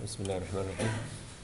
بسم الله الرحمن الرحيم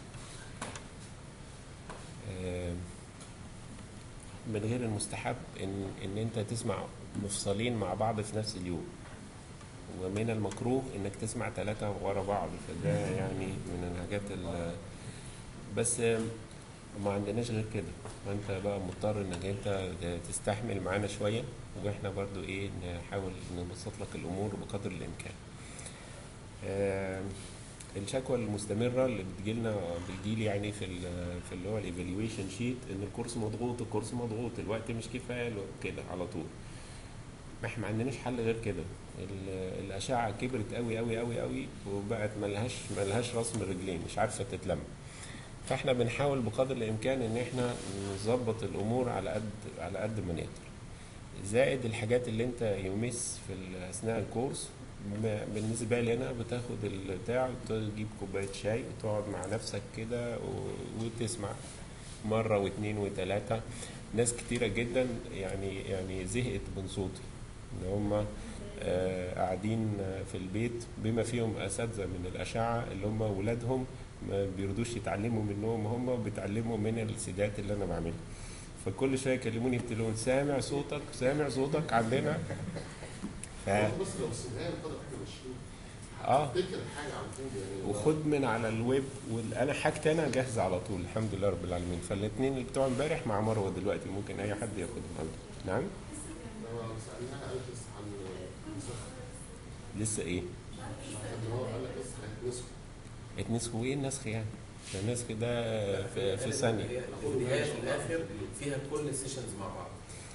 آه، من غير المستحب ان ان انت تسمع مفصلين مع بعض في نفس اليوم ومن المكروه انك تسمع ثلاثة ورا بعض فده يعني من الحاجات ال بس آه، ما عندناش غير كده فانت بقى مضطر انك انت تستحمل معانا شوية واحنا برضو ايه نحاول نبسط لك الامور بقدر الامكان آه، الشكوى المستمره اللي بتجيلنا بتجيلي يعني في ال- في اللي هو الايفالويشن شيت ان الكورس مضغوط الكورس مضغوط الوقت مش كفايه له- كده على طول ما احنا ما عندناش حل غير كده ال- الاشعه كبرت قوي قوي قوي قوي وبقت ملهاش ملهاش راس من رجلين مش عارفه تتلم فاحنا بنحاول بقدر الامكان ان احنا نظبط الامور على قد على قد ما نقدر زائد الحاجات اللي انت يمس في ال- اثناء الكورس ب- بالنسبه لي انا بتاخد البتاع تجيب كوبايه شاي وتقعد مع نفسك كده و- وتسمع مره واثنين وثلاثه ناس كتيره جدا يعني يعني زهقت من صوتي ان هم آه، قاعدين في البيت بما فيهم اساتذه من الاشعه اللي هم ولادهم ما بيرضوش يتعلموا منهم هم بيتعلموا من السيدات اللي انا بعملها فكل شويه يكلموني في التليفون سامع صوتك سامع صوتك عندنا ف بس لو السمعان قدر احنا ماشيين اه افتكر حاجه عن طول يعني وخد من على الويب وانا حاجتي انا جاهزه على طول الحمد لله رب العالمين فالاثنين اللي بتوع امبارح مع مروه دلوقتي ممكن اي حد ياخدهم عنده نعم لما سالناها قالت لسه عن نسخ لسه ايه ان هو قال لك لسه هيتنسخ اتنسخوا ايه النسخ يعني ده النسخ ده في, في ثانيه هي الفيديوهات في الاخر فيها كل السيشنز مع بعض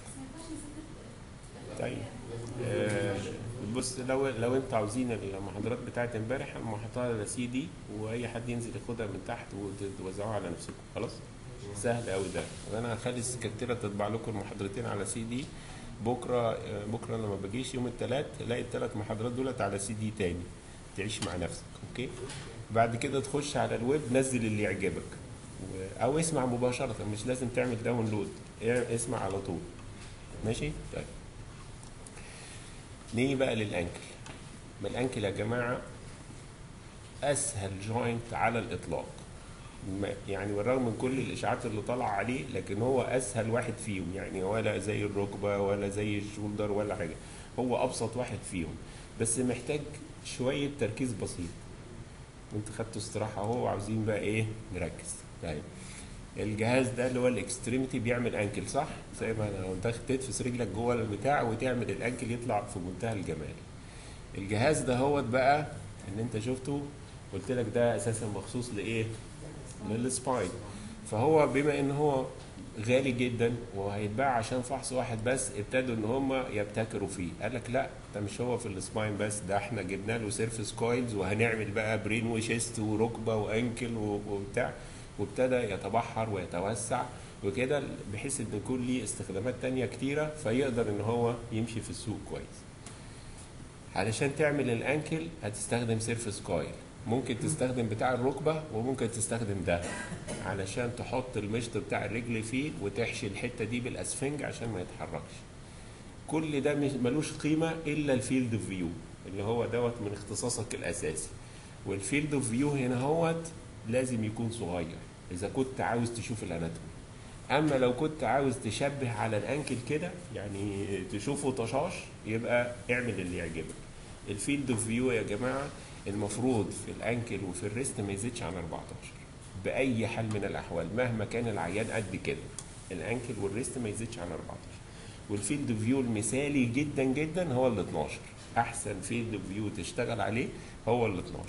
طيب آه، بص لو لو انتوا عاوزين المحاضرات بتاعت امبارح انا محطها على سي دي واي حد ينزل ياخدها من تحت وتوزعوها على نفسكم خلاص سهل قوي ده وانا هخلي السكرتيره تطبع لكم المحاضرتين على سي دي بكره آه، بكره انا ما بجيش يوم الثلاث الاقي الثلاث محاضرات دولت على سي دي تاني تعيش مع نفسك اوكي بعد كده تخش على الويب نزل اللي يعجبك و- او اسمع مباشره مش لازم تعمل داونلود اه، اسمع على طول ماشي طيب نيجي بقى للانكل ما الانكل يا جماعه اسهل جوينت على الاطلاق ما- يعني بالرغم من كل الاشاعات اللي طالعه عليه لكن هو اسهل واحد فيهم يعني ولا زي الركبه ولا زي الشولدر ولا حاجه هو ابسط واحد فيهم بس محتاج شويه تركيز بسيط انت خدتوا استراحه اهو وعاوزين بقى ايه نركز طيب الجهاز ده اللي هو الاكستريميتي بيعمل انكل صح زي ما انا قلت تدفس رجلك جوه البتاع وتعمل الانكل يطلع في منتهى الجمال الجهاز ده هو بقى اللي انت شفته قلت لك ده اساسا مخصوص لايه للسباين فهو بما ان هو غالي جدا وهيتباع عشان فحص واحد بس ابتدوا ان هم يبتكروا فيه قال لك لا ده مش هو في السباين بس ده احنا جبنا له سيرفيس كويلز وهنعمل بقى برين وشيست وركبه وانكل و- وبتاع وابتدى يتبحر ويتوسع وكده بحيث ان يكون ليه استخدامات تانية كتيرة فيقدر ان هو يمشي في السوق كويس علشان تعمل الانكل هتستخدم سيرفيس كويل ممكن تستخدم بتاع الركبة وممكن تستخدم ده علشان تحط المشط بتاع الرجل فيه وتحشي الحتة دي بالاسفنج عشان ما يتحركش كل ده مش- ملوش قيمة الا الفيلد اوف فيو اللي هو دوت من اختصاصك الاساسي والفيلد اوف فيو هنا هوت لازم يكون صغير اذا كنت عاوز تشوف الاناتومي اما لو كنت عاوز تشبه على الانكل كده يعني تشوفه طشاش يبقى اعمل اللي يعجبك الفيلد اوف فيو يا جماعه المفروض في الانكل وفي الريست ما يزيدش عن 14 باي حال من الاحوال مهما كان العيان قد كده الانكل والريست ما يزيدش عن 14 والفيلد اوف فيو المثالي جدا جدا هو ال 12 احسن فيلد اوف فيو تشتغل عليه هو ال 12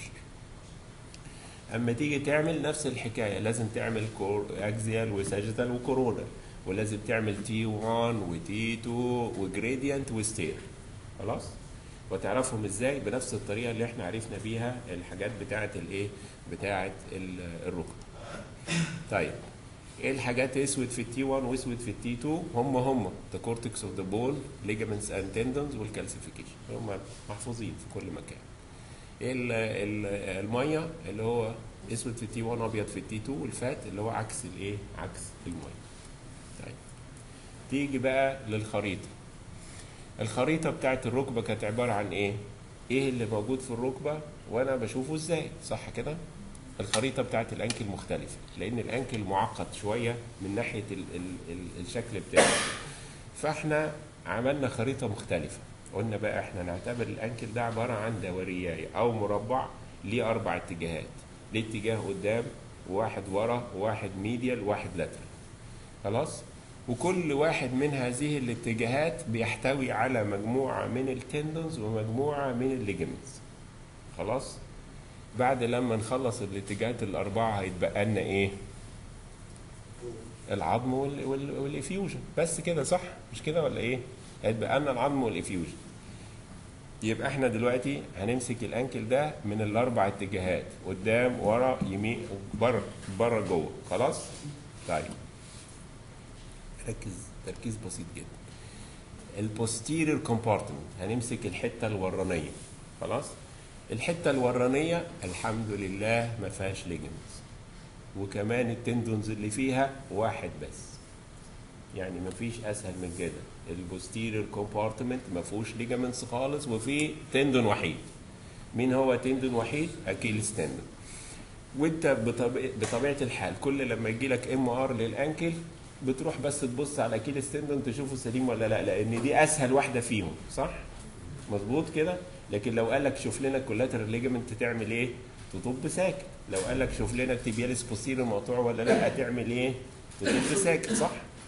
اما تيجي تعمل نفس الحكايه لازم تعمل كور اكزيال وساجيتال وكورونا ولازم تعمل تي 1 وتي 2 وجريدينت وستير خلاص وتعرفهم ازاي بنفس الطريقه اللي احنا عرفنا بيها الحاجات بتاعه الايه بتاعه ال- الركبه طيب ايه الحاجات اسود في التي 1 واسود في التي 2 هم هم ذا كورتكس اوف ذا بون ليجامنتس اند تندونز والكالسيفيكيشن هم محفوظين في كل مكان ال- ال- الميه اللي هو اسود في التي 1 ابيض في التي 2 والفات اللي هو عكس الايه عكس الميه طيب تيجي بقى للخريطه الخريطه بتاعت الركبه كانت عباره عن ايه ايه اللي موجود في الركبه وانا بشوفه ازاي صح كده الخريطه بتاعت الانكل مختلفه لان الانكل معقد شويه من ناحيه ال ال ال الشكل بتاعه فاحنا عملنا خريطه مختلفه قلنا بقى احنا نعتبر الانكل ده عباره عن دورياي او مربع ليه اربع اتجاهات ليه اتجاه قدام وواحد ورا وواحد ميديال وواحد لاترال خلاص وكل واحد من هذه الاتجاهات بيحتوي على مجموعه من التندونز ومجموعه من الليجمنتس خلاص بعد لما نخلص الاتجاهات الاربعه هيتبقى لنا ايه العظم وال- وال- والافيوجن بس كده صح مش كده ولا ايه هيتبقى لنا العظم والافيوجن يبقى احنا دلوقتي هنمسك الانكل ده من الاربع اتجاهات قدام ورا يمين بره بره جوه خلاص طيب ركز تركيز بسيط جدا البوستيريور كومبارتمنت هنمسك الحته الورانيه خلاص الحته الورانيه الحمد لله ما فيهاش ليجمنتس وكمان التندونز اللي فيها واحد بس يعني ما فيش اسهل من كده البوستيريور كومبارتمنت ما فيهوش ليجامنتس خالص وفي تندون وحيد مين هو تندون وحيد اكيلس تندون وانت بطبيعه, بطبيعة الحال كل لما يجي لك ام ار للانكل بتروح بس تبص على اكيلس تندون تشوفه سليم ولا لا لان دي اسهل واحده فيهم صح مظبوط كده لكن لو قال لك شوف لنا الكولاترال ليجامنت تعمل ايه تطب ساكت لو قال لك شوف لنا التيبياليس بوستيريور مقطوع ولا لا هتعمل ايه تطب ساكت صح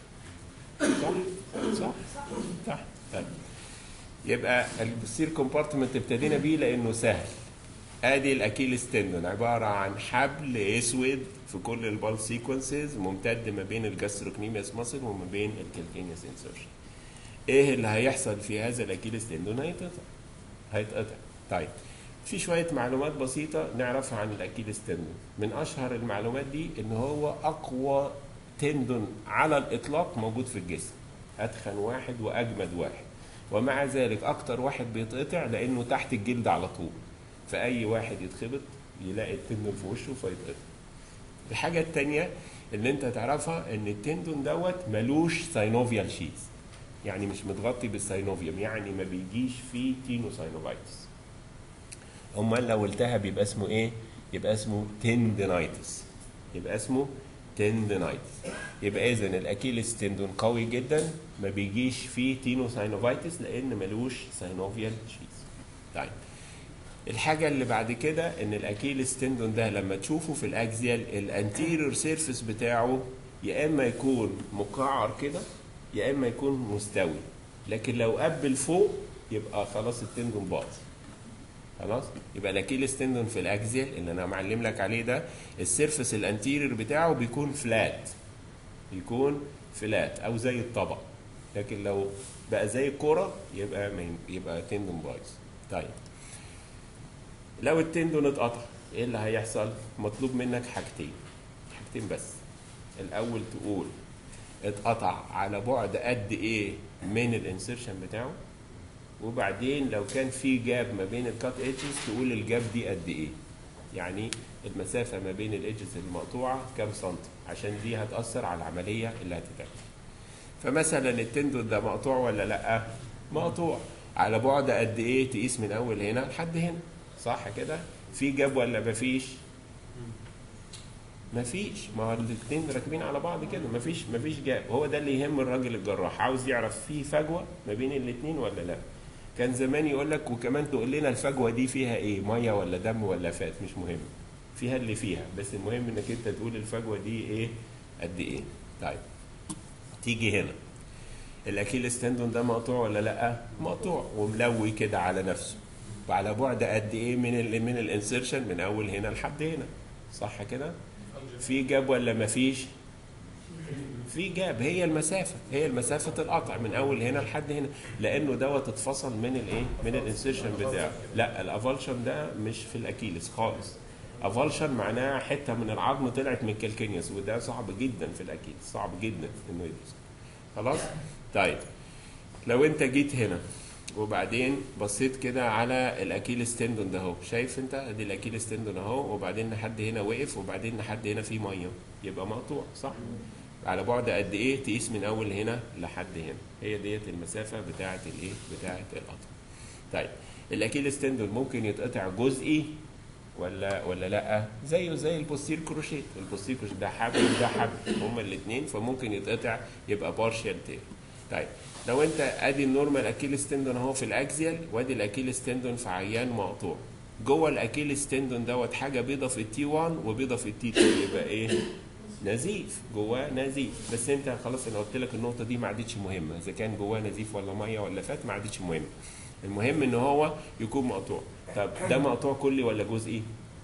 صح صح صح طيب يبقى البوستير كومبارتمنت ابتدينا بيه لانه سهل ادي الاكيلس تندون عباره عن حبل اسود في كل البال سيكونسز ممتد ما بين الجاستروكنيميوس ماسل وما بين الكالكينيوس انسرشن ايه اللي هيحصل في هذا الاكيلس تندون هيتقطع هيتقطع طيب في شويه معلومات بسيطه نعرفها عن الاكيلس تندون من اشهر المعلومات دي ان هو اقوى تندون على الاطلاق موجود في الجسم اتخن واحد واجمد واحد ومع ذلك اكتر واحد بيتقطع لانه تحت الجلد على طول فاي واحد يتخبط يلاقي التندون في وشه فيتقطع الحاجه التانية اللي انت تعرفها ان التندون دوت ملوش ساينوفيال شيز يعني مش متغطي بالساينوفيوم يعني ما بيجيش فيه تينوساينوفايتس امال لو التهب يبقى اسمه ايه يبقى اسمه تندنايتس يبقى اسمه تندنايتس يبقى اذا الاكيلس تندون قوي جدا ما بيجيش فيه تينوساينوفايتس لان ملوش ساينوفيال شيز طيب الحاجة اللي بعد كده ان الاكيلس تندون ده لما تشوفه في الاكزيال الانتيريور سيرفيس بتاعه يا اما يكون مقعر كده يا اما يكون مستوي لكن لو قبل فوق يبقى خلاص التندون باظ خلاص يبقى الاكيلس تندون في الاكزيال اللي انا معلم لك عليه ده السيرفس الانتيريور بتاعه بيكون فلات بيكون فلات او زي الطبق لكن لو بقى زي الكرة يبقى ما ين- يبقى تندون بايظ طيب لو التندون اتقطع ايه اللي هيحصل مطلوب منك حاجتين حاجتين بس الاول تقول اتقطع على بعد قد ايه من الانسرشن بتاعه وبعدين لو كان في جاب ما بين الكات ايدجز تقول الجاب دي قد ايه يعني المسافة ما بين الايدجز المقطوعة كام سنتي عشان دي هتأثر على العملية اللي هتتعمل فمثلا التندون ده مقطوع ولا لا مقطوع على بعد قد ايه تقيس من اول هنا لحد هنا صح كده في جاب ولا مفيش مفيش ما هو الاثنين راكبين على بعض كده مفيش مفيش جاب هو ده اللي يهم الراجل الجراح عاوز يعرف في فجوه ما بين الاثنين ولا لا كان زمان يقول لك وكمان تقول لنا الفجوه دي فيها ايه ميه ولا دم ولا فات مش مهم فيها اللي فيها بس المهم انك انت تقول الفجوه دي ايه قد ايه طيب تيجي هنا الاكيلس تندون ده مقطوع ولا لا مقطوع وملوي كده على نفسه وعلى بعد قد ايه من ال من الانسرشن من اول هنا لحد هنا صح كده في جاب ولا ما فيش في جاب هي المسافه هي المسافه القطع من اول هنا لحد هنا لانه دوت اتفصل من الايه من الانسرشن بتاعه لا الافالشن ده مش في الاكيلس خالص افالشن معناها حته من العظم طلعت من الكالكينيوس وده صعب جدا في الاكيلس صعب جدا انه يدرس خلاص طيب لو انت جيت هنا وبعدين بصيت كده على الاكيلس تندون ده اهو شايف انت ادي الاكيلس تندون اهو وبعدين لحد هنا وقف وبعدين لحد هنا في ميه يبقى مقطوع صح على بعد قد ايه تقيس من اول هنا لحد هنا هي ديت المسافه بتاعه الايه بتاعه القطع طيب الاكيلس تندون ممكن يتقطع جزئي ولا ولا لا زيه زي البوستير كروشيه البوستير كروشيه ده حبل وده حبل هما الاثنين فممكن يتقطع يبقى بارشال تير طيب لو انت ادي النورمال اكيلس تندون اهو في الاكزيال وادي الاكيلس تندون في عيان مقطوع جوه الاكيلس تندون دوت حاجه بيضه في التي 1 وبيضه في التي 2 يبقى ايه نزيف جواه نزيف بس انت خلاص انا قلت لك النقطه دي ما عادتش مهمه اذا كان جواه نزيف ولا ميه ولا فات ما عادتش مهمه المهم ان هو يكون مقطوع طب ده مقطوع كلي ولا جزئي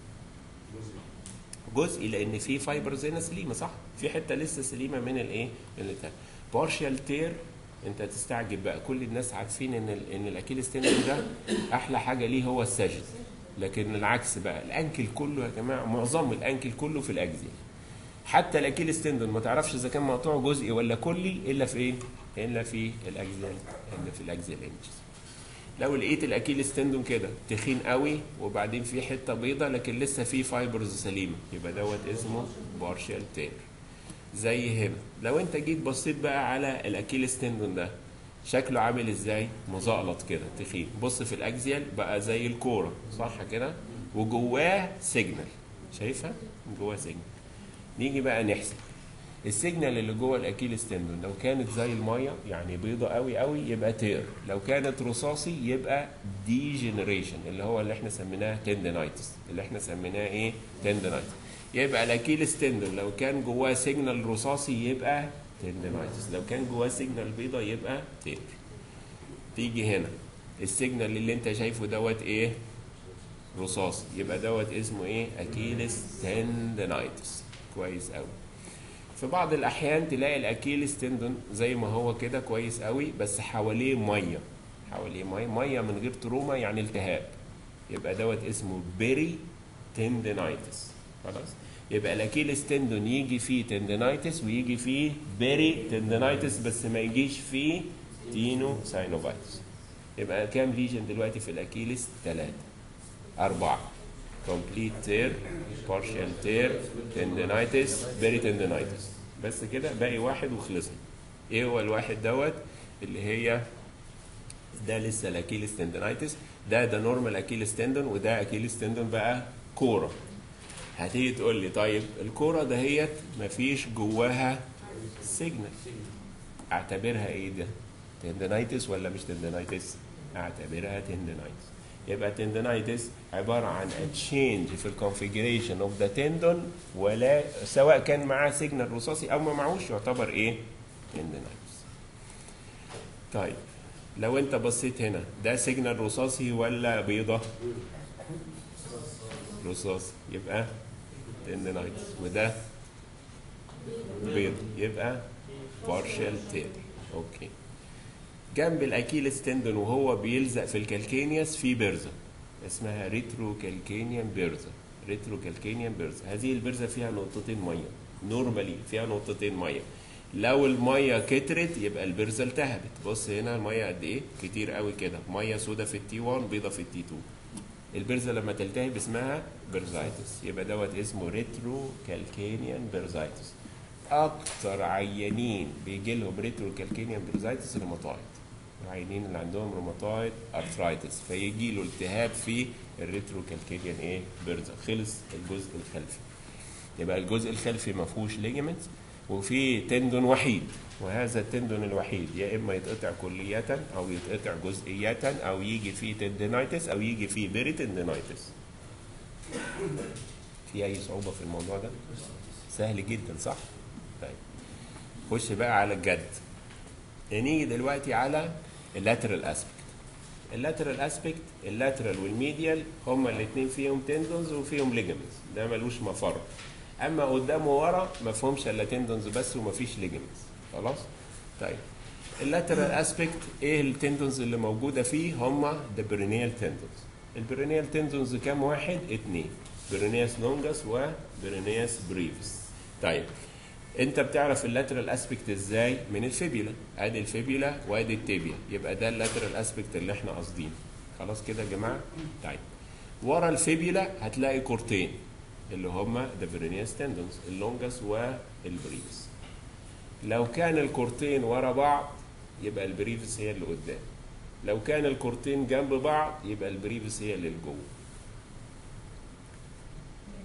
جزئي لان في فايبرز هنا سليمه صح في حته لسه سليمه من الايه من البتاع بارشال تير انت تستعجب بقى كل الناس عارفين ان ال ان الاكيلس تندون ده احلى حاجه ليه هو السجد لكن العكس بقى الانكل كله يا جماعه معظم الانكل كله في الاجزاء حتى الاكيلس تندون ما تعرفش اذا كان مقطوع جزئي ولا كلي الا في ايه؟ الا في الاجزاء الا في الاجزاء الانجز لو لقيت الاكيلس تندون كده تخين قوي وبعدين في حته بيضه لكن لسه في فايبرز سليمه يبقى دوت اسمه بارشال تير زي هنا لو انت جيت بصيت بقى على الاكيلس تندون ده شكله عامل ازاي مزقلط كده تخين بص في الاكزيال بقى زي الكوره صح كده وجواه سيجنال شايفها جواه سيجنال نيجي بقى نحسب السيجنال اللي جوه الاكيلس تندون لو كانت زي الميه يعني بيضه قوي قوي يبقى تير لو كانت رصاصي يبقى ديجنريشن اللي هو اللي احنا سميناه تندنايتس اللي احنا سميناه ايه تندنايتس يبقى الاكيلس تندون لو كان جواه سيجنال رصاصي يبقى تندنايتس لو كان جواه سيجنال بيضه يبقى تير تيجي هنا السيجنال اللي انت شايفه دوت ايه رصاصي يبقى دوت اسمه ايه اكيلس تندنايتس كويس قوي في بعض الاحيان تلاقي الاكيلس تندون زي ما هو كده كويس قوي بس حواليه ميه حواليه ميه ميه من غير تروما يعني التهاب يبقى دوت اسمه بيري تندنايتس خلاص يبقى الاكيلس تندون يجي فيه تندنايتس ويجي فيه بيري تندنايتس بس ما يجيش فيه تينو ساينوفايتس يبقى كام ليجن دلوقتي في الاكيلس ثلاثة أربعة complete tear partial tear tendinitis peritendinitis بس كده باقي واحد وخلصنا ايه هو الواحد دوت اللي هي ده لسه الاكيلس تندنايتس ده ده نورمال اكيلس تندون وده اكيلس تندون بقى كوره هتيجي تقول لي طيب الكوره دهيت مفيش جواها سيجنال اعتبرها ايه ده تندنايتس ولا مش تندنايتس اعتبرها تندنايتس يبقى تندنايتس عباره عن تشينج في الكونفيجريشن اوف ذا تندون ولا سواء كان معاه سيجنال رصاصي او ما معهوش يعتبر ايه تندنايتس طيب لو انت بصيت هنا ده سيجنال رصاصي ولا بيضه رصاصي يبقى تندنايتس وده بيض يبقى بارشال تير اوكي جنب الاكيلس تندون وهو بيلزق في الكالكينيوس في بيرزا اسمها ريترو كالكينيان بيرزا ريترو كالكينيان بيرزا هذه البيرزا فيها نقطتين ميه نورمالي فيها نقطتين ميه لو الميه كترت يبقى البرزه التهبت بص هنا الميه قد ايه كتير قوي كده ميه سودا في التي 1 بيضه في التي 2 البرزه لما تلتهب اسمها بيرزايتس يبقى دوت اسمه ريترو كالكينيان بيرزايتس اكتر عيانين بيجي لهم ريترو كالكينيان بيرزايتس روماتويد العيانين اللي عندهم روماتويد ارثرايتس فيجي له التهاب في الريترو كالكينيان ايه بيرزا خلص الجزء الخلفي يبقى الجزء الخلفي ما فيهوش ليجمنتس وفي تندون وحيد وهذا التندون الوحيد يا اما يتقطع كلية او يتقطع جزئية او يجي فيه تندينايتس او يجي فيه بيري تندينايتس في اي صعوبة في الموضوع ده سهل جدا صح طيب خش بقى على الجد نيجي دلوقتي على اللاترال اسبكت اللاترال اسبكت اللاترال والميديال هما الاثنين فيهم تندونز وفيهم ليجمنتس ده ملوش مفر اما قدام وورا ما فيهمش الا تندونز بس وما فيش ليجمنتس خلاص طيب اللاترال اسبكت ايه التندونز اللي موجوده فيه هما ذا برينيال تندونز البرينيال تندونز كام واحد اتنين برينياس لونجاس وبرينياس بريفس طيب انت بتعرف اللاترال اسبكت ازاي من الفيبيولا ادي الفيبيولا وادي التيبيا يبقى ده اللاترال اسبكت اللي احنا قاصدينه خلاص كده يا جماعه طيب ورا الفيبيولا هتلاقي كورتين اللي هما ذا برينياس تندونز اللونجاس والبريفس لو كان الكورتين ورا بعض يبقى البريفس هي اللي قدام لو كان الكورتين جنب بعض يبقى البريفس هي اللي لجوه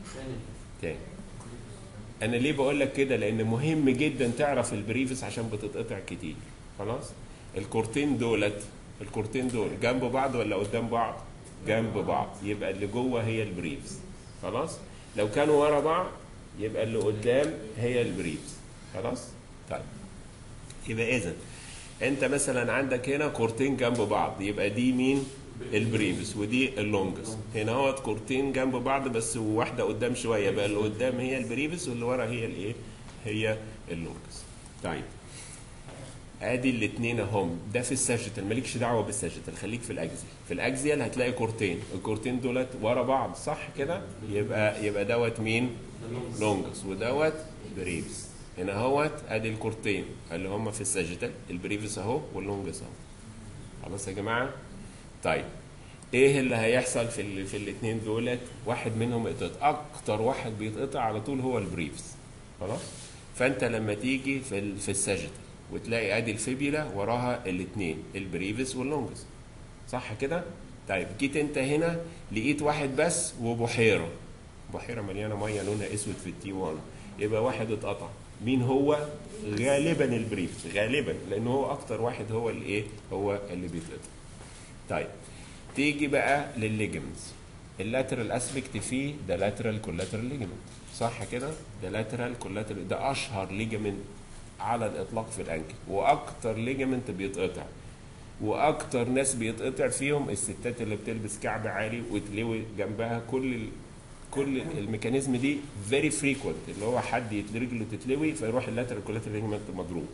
تاني انا ليه بقول لك كده لان مهم جدا تعرف البريفس عشان بتتقطع كتير خلاص الكورتين دولت الكورتين دول جنب بعض ولا قدام بعض جنب بعض يبقى اللي جوه هي البريفس خلاص لو كانوا ورا بعض يبقى اللي قدام هي البريفس خلاص طيب يبقى اذا انت مثلا عندك هنا كورتين جنب بعض يبقى دي مين البريفس ودي اللونجس هنا هو كورتين جنب بعض بس واحده قدام شويه بقى اللي قدام هي البريفس واللي ورا هي الايه هي اللونجس طيب ادي الاثنين اهم ده في الساجيتال مالكش دعوه بالساجيتال خليك في الاكزيال في الاكزيال هتلاقي كورتين الكورتين دولت ورا بعض صح كده يبقى يبقى دوت مين لونجس ودوت بريفس هنا اهوت ادي الكورتين اللي هم في الساجيتال البريفس اهو واللونجس اهو خلاص يا جماعه طيب ايه اللي هيحصل في ال... في الاثنين دولت واحد منهم يتقطع اكتر واحد بيتقطع على طول هو البريفس خلاص فانت لما تيجي في ال... في الساجيتال وتلاقي ادي الفيبيلا وراها الاثنين البريفس واللونجس صح كده طيب جيت انت هنا لقيت واحد بس وبحيره بحيره مليانه ميه لونها اسود في التي 1 يبقى واحد اتقطع مين هو غالبا البريفس غالبا لان هو اكتر واحد هو الايه هو اللي بيتقطع طيب تيجي بقى للليجمنتس اللاترال اسبكت فيه ده لاترال كولاترال ليجمنت صح كده ده لاترال كولاترال ده اشهر ليجمنت على الاطلاق في الانكل واكتر ليجمنت بيتقطع واكتر ناس بيتقطع فيهم الستات اللي بتلبس كعب عالي وتلوي جنبها كل ال... كل الميكانيزم دي فيري فريكوينت اللي هو حد رجله تتلوي فيروح اللاترال كولاترال ليجمنت مضروب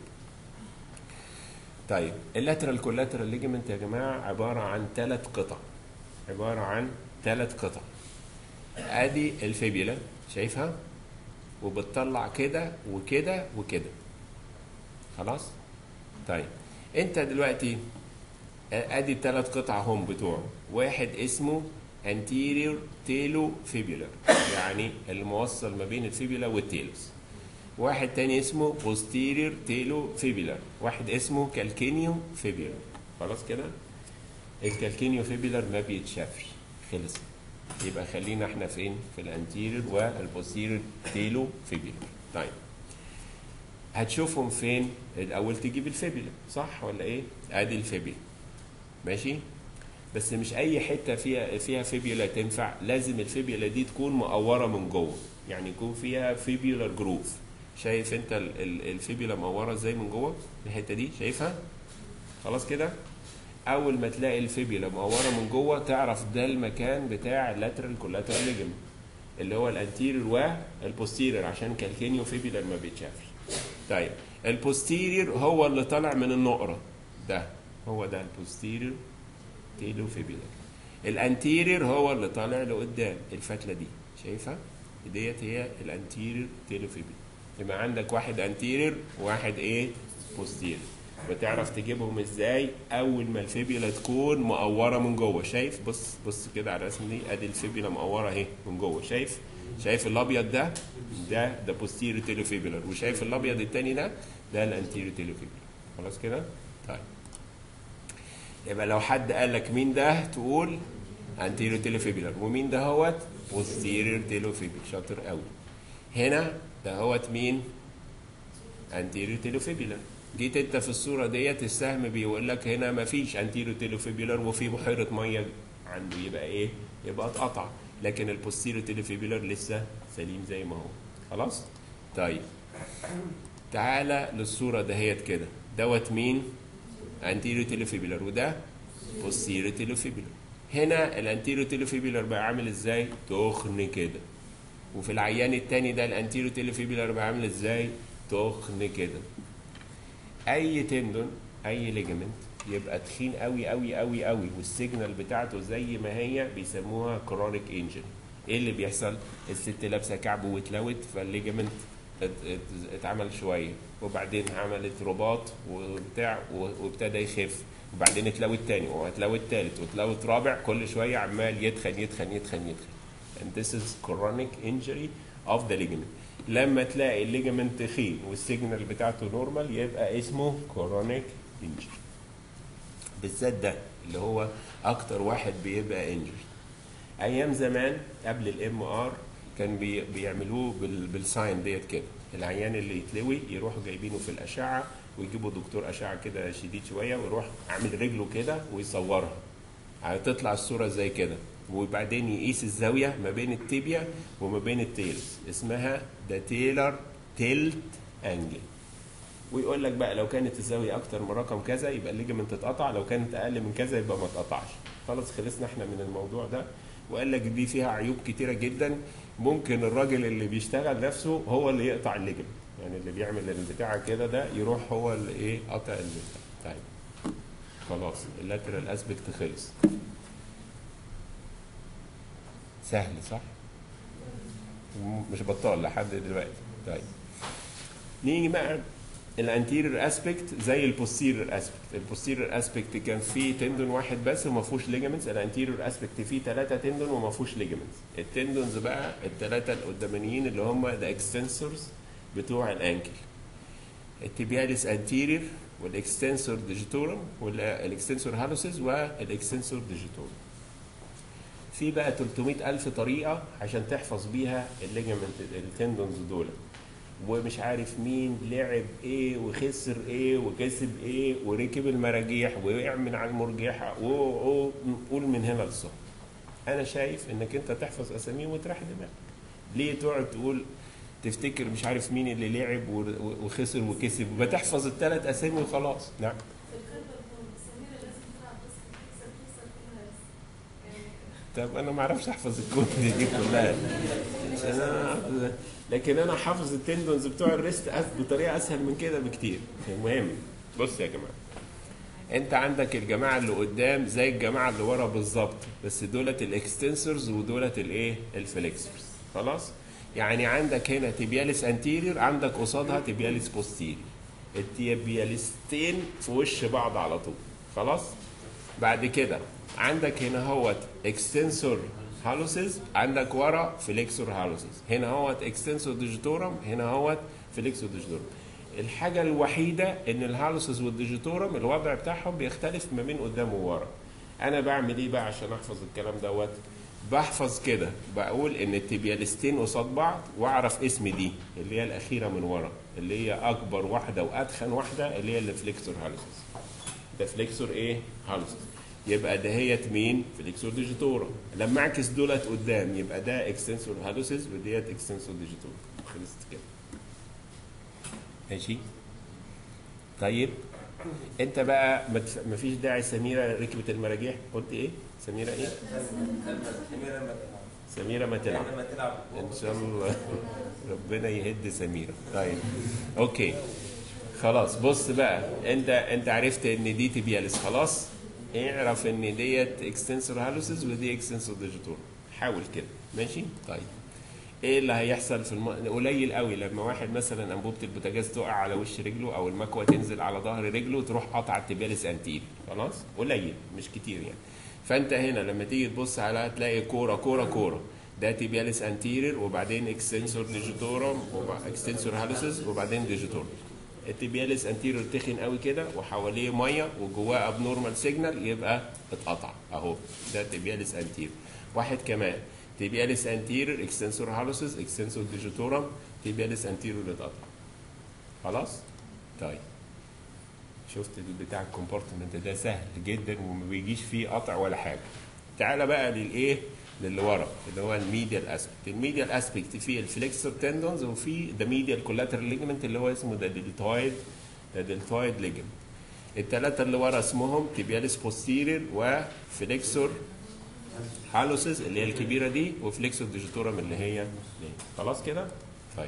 طيب اللاترال كولاترال ليجمنت يا جماعه عباره عن ثلاث قطع عباره عن ثلاث قطع ادي الفيبيلا شايفها وبتطلع كده وكده وكده خلاص طيب انت دلوقتي ادي الثلاث قطع هم بتوعه واحد اسمه anterior تيلو fibular يعني الموصل ما بين الفيبيلا والتيلوس واحد تاني اسمه posterior تيلو fibular واحد اسمه calcaneal fibular خلاص كده الكالكينيو فيبيلر ما بيتشافش خلص يبقى خلينا احنا فين في الانتيرير والبوستيرير تيلو فيبيلر طيب هتشوفهم فين الاول تجيب الفيبيلا صح ولا ايه ادي الفيبيلا ماشي بس مش اي حته فيها فيها فيبيولا تنفع لازم الفيبيولا دي تكون مقوره من جوه يعني يكون فيها فيبيولار جروف شايف انت ال- ال- الفيبيولا مقوره ازاي من جوه الحته دي شايفها خلاص كده اول ما تلاقي الفيبيولا مقوره من جوه تعرف ده المكان بتاع اللاترال كولاترال ليجمنت اللي هو الانتيريور والبوستيريور عشان كالكينيو فيبيولار ما بيتشافش طيب البوستيريور هو اللي طالع من النقره ده هو ده البوستيريور تيلو فيبيولار الانتيريور هو اللي طالع لقدام الفتله دي شايفها ديت هي الانتيريور تيلو فيبيولار يبقى عندك واحد انتيريور وواحد ايه بوستيريور بتعرف تجيبهم ازاي اول ما الفيبيولا تكون مقوره من جوه شايف بص بص كده على الرسم دي ادي الفيبيولا مقوره اهي من جوه شايف شايف الابيض ده ده ده بوستيريور تيلو فيبيولار وشايف الابيض التاني ده ده الانتيريور تيلو فيبيولار خلاص كده طيب يبقى لو حد قال لك مين ده تقول انتيريور تيلو فيبيولار ومين ده هوت بوستيريور تيلو فيبيولار شاطر قوي هنا ده هوت مين انتيريور تيلو فيبيولار جيت انت في الصوره ديت السهم بيقول لك هنا ما فيش انتيريور تيلو فيبيولار وفي بحيره ميه عنده يبقى ايه يبقى اتقطع لكن البوستيريور تيلو فيبيولار لسه سليم زي ما هو خلاص طيب تعالى للصوره دهيت كده دوت مين انتيريور تيلو فيبيولار وده بوستيريور تيلو فيبيولار هنا الانتيريور تيلو فيبيولار بقى عامل ازاي تخن كده وفي العيان التاني ده الانتيريور تيلو فيبيولار بقى عامل ازاي تخن كده اي تندون اي ليجمنت يبقى تخين قوي قوي قوي قوي والسيجنال بتاعته زي ما هي بيسموها كرونيك انجن ايه اللي بيحصل الست لابسه كعب واتلوت فالليجمنت ات- ات- اتعمل شويه وبعدين عملت رباط وبتاع و- وابتدى يخف وبعدين اتلوت تاني واتلوت تالت واتلوت رابع كل شويه عمال يتخن يتخن يتخن يتخن and this is chronic injury of the ligament لما تلاقي الليجمنت تخين والسيجنال بتاعته نورمال يبقى اسمه كورونيك انجري بالذات ده اللي هو اكتر واحد بيبقى انجري ايام زمان قبل الام ار كان بي بيعملوه بال بالساين ديت كده العيان اللي يتلوي يروحوا جايبينه في الاشعه ويجيبوا دكتور اشعه كده شديد شويه ويروح عامل رجله كده ويصورها هتطلع الصوره زي كده وبعدين يقيس الزاويه ما بين التيبيا وما بين التيلز اسمها ده تيلر تيلت انجل ويقول لك بقى لو كانت الزاويه اكتر من رقم كذا يبقى الليجمنت اتقطع لو كانت اقل من كذا يبقى ما اتقطعش خلاص خلصنا احنا من الموضوع ده وقال لك دي فيها عيوب كتيره جدا ممكن الراجل اللي بيشتغل نفسه هو اللي يقطع الليجمنت يعني اللي بيعمل البتاع كده ده يروح هو اللي ايه قطع البتاع طيب خلاص اللاترال اسبكت خلص سهل صح؟ مش بطال لحد دلوقتي طيب نيجي بقى الانتيرير اسبكت زي البوستيرير اسبكت البوستيرير اسبكت كان فيه تندون واحد بس وما فيهوش ليجامنتس الانتيرير اسبكت فيه ثلاثه تندون وما فيهوش ليجامنتس التندونز بقى الثلاثه القدامانيين اللي هم ذا اكستنسورز بتوع الانكل التبياليس انتيرير والاكستنسور ديجيتورم والاكستنسور هالوسز والاكستنسور ديجيتورم في بقى 300 ألف طريقة عشان تحفظ بيها الليجمنت التندونز دول ومش عارف مين لعب ايه وخسر ايه وكسب ايه وركب المراجيح ووقع من على المرجحة وقول من هنا للصبح انا شايف انك انت تحفظ اساميهم وتريح دماغك ليه تقعد تقول تفتكر مش عارف مين اللي لعب و- وخسر وكسب بتحفظ الثلاث اسامي وخلاص نعم طب انا ما اعرفش احفظ الكود دي كلها عشان انا أحفظ- لكن انا حافظ التندونز بتوع الريست أس- بطريقه اسهل من كده بكتير المهم بص يا جماعه انت عندك الجماعه اللي قدام زي الجماعه اللي ورا بالظبط بس دولت الاكستنسورز ودولت الايه الفليكسورز خلاص يعني عندك هنا تبياليس انتيريور عندك قصادها تبياليس بوستيريور التبياليستين في وش بعض على طول خلاص بعد كده عندك هنا هوت اكستنسور هالوسز عندك ورا فليكسور هالوسز هنا هوت اكستنسور ديجيتورم هنا هوت فليكسور ديجيتورم الحاجة الوحيدة ان الهالوسز والديجيتورم الوضع بتاعهم بيختلف ما بين قدام وورا انا بعمل ايه بقى عشان احفظ الكلام دوت بحفظ كده بقول ان التبيالستين قصاد بعض واعرف اسم دي اللي هي الاخيره من ورا اللي هي اكبر واحده وادخن واحده اللي هي الفليكسور هالوسز ده فليكسور ايه هالوسز يبقى دهيت مين فليكسور ديجيتورا لما اعكس دولت قدام يبقى ده اكستنسور هالوسز وديت اكستنسور ديجيتورا خلصت كده ماشي طيب انت بقى ما تف- ما فيش داعي سميره ركبت المراجيح قلت ايه سميره ايه سميره ما تلعب لما تلعب ان شاء الله ربنا يهد سميرة طيب اوكي خلاص بص بقى انت انت عرفت ان دي تبيالس خلاص اعرف ان ديت اكستنسور هالوسز ودي اكستنسور ديجيتور حاول كده ماشي طيب ايه اللي هيحصل في الم... قليل قوي لما واحد مثلا انبوبه البوتاجاز تقع على وش رجله او المكوه تنزل على ظهر رجله تروح قاطعه التبيالس انتير خلاص قليل مش كتير يعني فانت هنا لما تيجي تبص على تلاقي كوره كوره كوره ده تيبياليس انتيرير وبعدين اكستنسور ديجيتورم اكستنسور هالوسز وبعدين ديجيتورم التيبياليس انتيرير تخن قوي كده وحواليه ميه وجواه ابنورمال سيجنال يبقى اتقطع اهو ده تيبياليس انتيرير واحد كمان تيبياليس انتيرير اكستنسور هالوسز اكستنسور ديجيتورم تيبياليس انتيرير اتقطع خلاص طيب شفت البتاع الكومبارتمنت ده سهل جدا وما بيجيش فيه قطع ولا حاجه تعالى بقى للايه للي ورا اللي هو الميديال اسبكت الميديال اسبكت فيه الفليكسور تندونز وفي ذا ميديال كولاترال ليجمنت اللي هو اسمه ذا دلتويد ذا دلتويد ليجمنت الثلاثه اللي ورا اسمهم تيبياليس بوستيرير وفليكسور هالوسز اللي هي الكبيره دي وفليكسور ديجيتورم اللي هي دي. خلاص كده طيب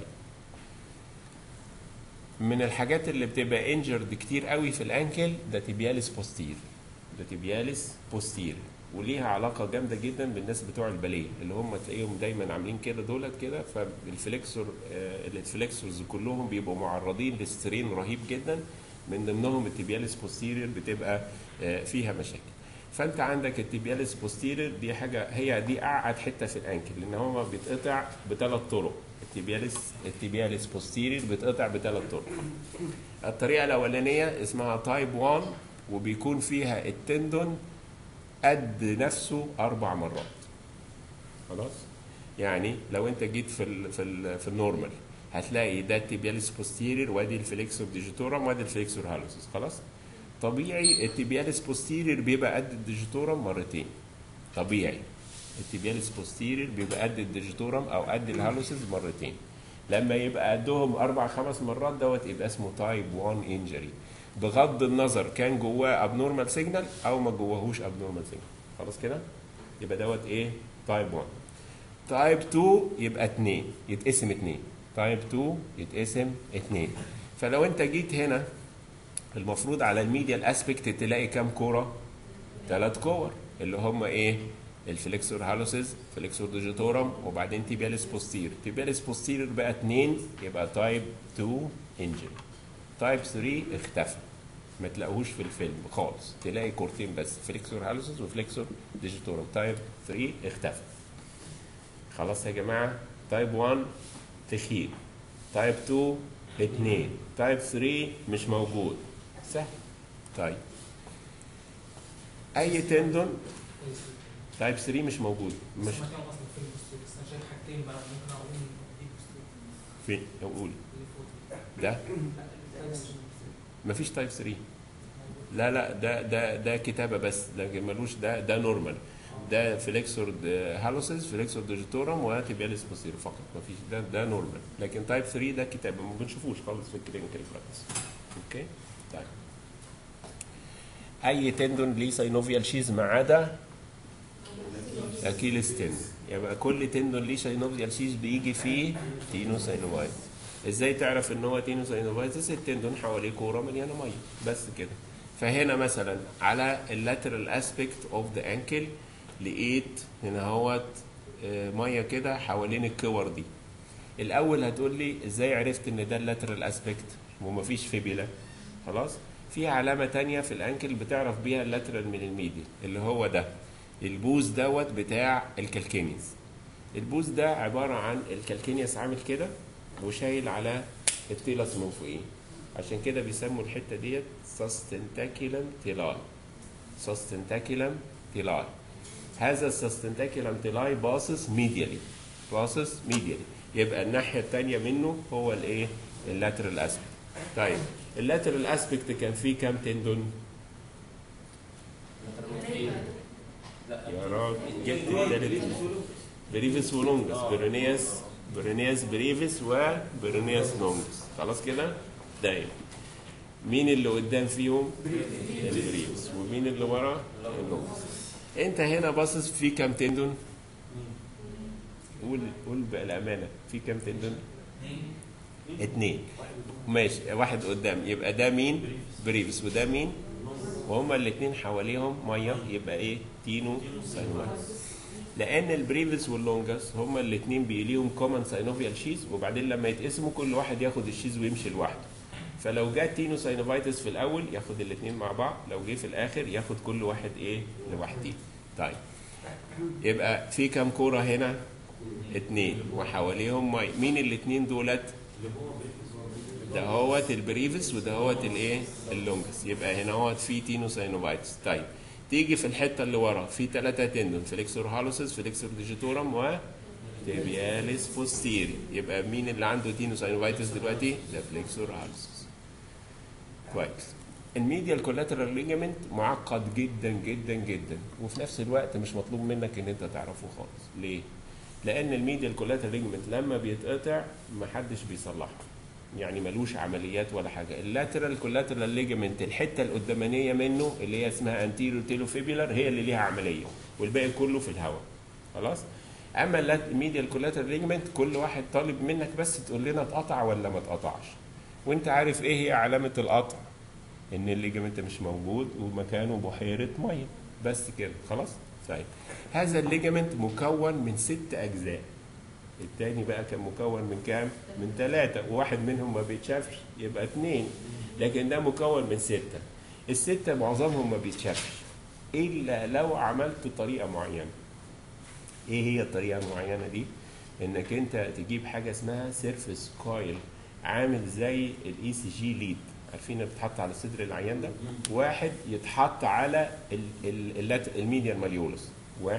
من الحاجات اللي بتبقى انجرد كتير قوي في الانكل ده تيبياليس بوستير ده تيبياليس بوستير وليها علاقه جامده جدا بالناس بتوع الباليه اللي هم تلاقيهم دايما عاملين كده دولت كده فالفليكسور آه، الفليكسورز كلهم بيبقوا معرضين لسترين رهيب جدا من ضمنهم التيبياليس بوستيرير بتبقى آه، فيها مشاكل فانت عندك التيبياليس بوستيرير دي حاجه هي دي اقعد حته في الانكل لان هو بيتقطع بثلاث طرق التيبياليس التيبياليس بوستيرير بيتقطع بثلاث طرق الطريقه الاولانيه اسمها تايب 1 وبيكون فيها التندون قد نفسه اربع مرات خلاص يعني لو انت جيت في ال في ال في النورمال هتلاقي ده التيبياليس بوستيرير وادي الفليكسور ديجيتورم وادي الفليكسور هالوسس خلاص طبيعي التيبياليس بوستيرير بيبقى قد الديجيتورم مرتين طبيعي التيبياليس بوستيرير بيبقى قد الديجيتورم او قد الهالوسز مرتين لما يبقى قدهم اربع خمس مرات دوت يبقى اسمه تايب 1 انجري بغض النظر كان جواه ابنورمال سيجنال او ما جواهوش ابنورمال سيجنال خلاص كده يبقى دوت ايه تايب 1 تايب 2 يبقى 2 يتقسم 2 تايب 2 يتقسم 2 فلو انت جيت هنا المفروض على الميديال اسبكت تلاقي كام كوره ثلاث كور اللي هم ايه الفليكسور هالوسز فليكسور ديجيتورم وبعدين تيبياليس بوستير تيبياليس بوستير بقى 2 يبقى تايب 2 انجري تايب 3 اختفى ما تلاقوهوش في الفيلم خالص تلاقي كورتين بس فليكسور هالوسز وفليكسور ديجيتورم تايب 3 اختفى خلاص يا جماعه تايب 1 تخيل تايب 2 2 تايب 3 مش موجود سهل طيب اي تندون تايب 3 مش موجود مش مش مكان اصلا في البوستير بس انا شايف حاجتين بقى ممكن اقول دي بوستير فين اقول اللي فوق ده لا التاني مفيش تايب 3 لا لا ده ده ده كتابه بس ده ملوش ده ده نورمال ده فليكسور هالوسز فليكسور ديجيتورم وتيبياليس بوستير فقط مفيش ده ده نورمال لكن تايب 3 ده كتابه ما بنشوفوش خالص في الكلينيكال براكتس اوكي طيب اي تندون ليه ساينوفيال شيز ما عدا اكيلس تندون يبقى كل تندون ليه ساينوفيال شيز بيجي فيه تينو ساينوفايتس ازاي تعرف ان هو تينو ساينوفايتس التندون حواليه كوره مليانه ميه بس كده فهنا مثلا على اللاترال اسبكت اوف ذا انكل لقيت هنا اهوت آه، ميه كده حوالين الكور دي الاول هتقول لي ازاي عرفت ان ده اللاترال اسبكت ومفيش فيبيلا خلاص في علامه تانية في الانكل بتعرف بيها اللاترال من الميدي اللي هو ده البوز دوت بتاع الكالكينيز البوز ده عباره عن الكالكينيس عامل كده وشايل على التيلس من فوقيه عشان كده بيسموا الحته ديت سستنتاكيلم تيلاي سستنتاكيلم تيلاي هذا السستنتاكيلم تيلاي باصص ميديالي باصص ميديالي يبقى الناحيه الثانيه منه هو الايه اللاترال اسبكت طيب اللاترال اسبكت كان فيه كام تندون يا راجل جبت التالت بريفيس ولونجس برونياس برونياس بريفيس وبرونياس لونجس خلاص كده دايما مين اللي قدام فيهم البريفيس ومين اللي ورا اللونجس انت هنا باصص في كام تندون قول قول بالامانه في كام تندون اتنين ماشي واحد قدام يبقى ده مين بريفيس وده مين وهما الاثنين حواليهم ميه يبقى ايه تينو ساينوفيال لان البريفيس واللونجس هما الاثنين بيليهم كومن ساينوفيال شيز وبعدين لما يتقسموا كل واحد ياخد الشيز ويمشي لوحده فلو جات تينو ساينوفايتس في الاول ياخد الاثنين مع بعض لو جه في الاخر ياخد كل واحد ايه لوحده طيب يبقى في كام كوره هنا اتنين وحواليهم ميه مين الاثنين دولت ده هوت البريفس وده هوت الايه اللونجس يبقى هنا هوت في تينو ساينوفايتس طيب تيجي في الحته اللي ورا في ثلاثه تندون فليكسور هالوسس فليكسور ديجيتورم و تيبياليس بوستيري يبقى مين اللي عنده تينو ساينوفايتس دلوقتي ده فليكسور هالوسس كويس الميديال كولاترال ليجامنت معقد جدا جدا جدا وفي نفس الوقت مش مطلوب منك ان انت تعرفه خالص ليه لان الميديال كولاترال ليجامنت لما بيتقطع محدش بيصلحه يعني ملوش عمليات ولا حاجه اللاترال كولاترال ليجامنت الحته القدامانيه منه اللي هي اسمها انتيريور تيلوفيبولار هي اللي ليها عمليه والباقي كله في الهواء خلاص اما الميديال كولاترال ليجامنت كل واحد طالب منك بس تقول لنا اتقطع ولا ما اتقطعش وانت عارف ايه هي علامه القطع ان الليجامنت مش موجود ومكانه بحيره ميه بس كده خلاص طيب هذا الليجامنت مكون من ست اجزاء التاني بقى كان مكون من كام؟ من ثلاثة وواحد منهم ما بيتشافش يبقى اثنين لكن ده مكون من ستة الستة معظمهم ما بيتشافش إلا لو عملت طريقة معينة إيه هي الطريقة المعينة دي؟ إنك أنت تجيب حاجة اسمها سيرفيس كويل عامل زي الاي سي جي ليد عارفين اللي بتحط على صدر العيان ده واحد يتحط على ال- ال- اللات- الميديال ماليولس واحد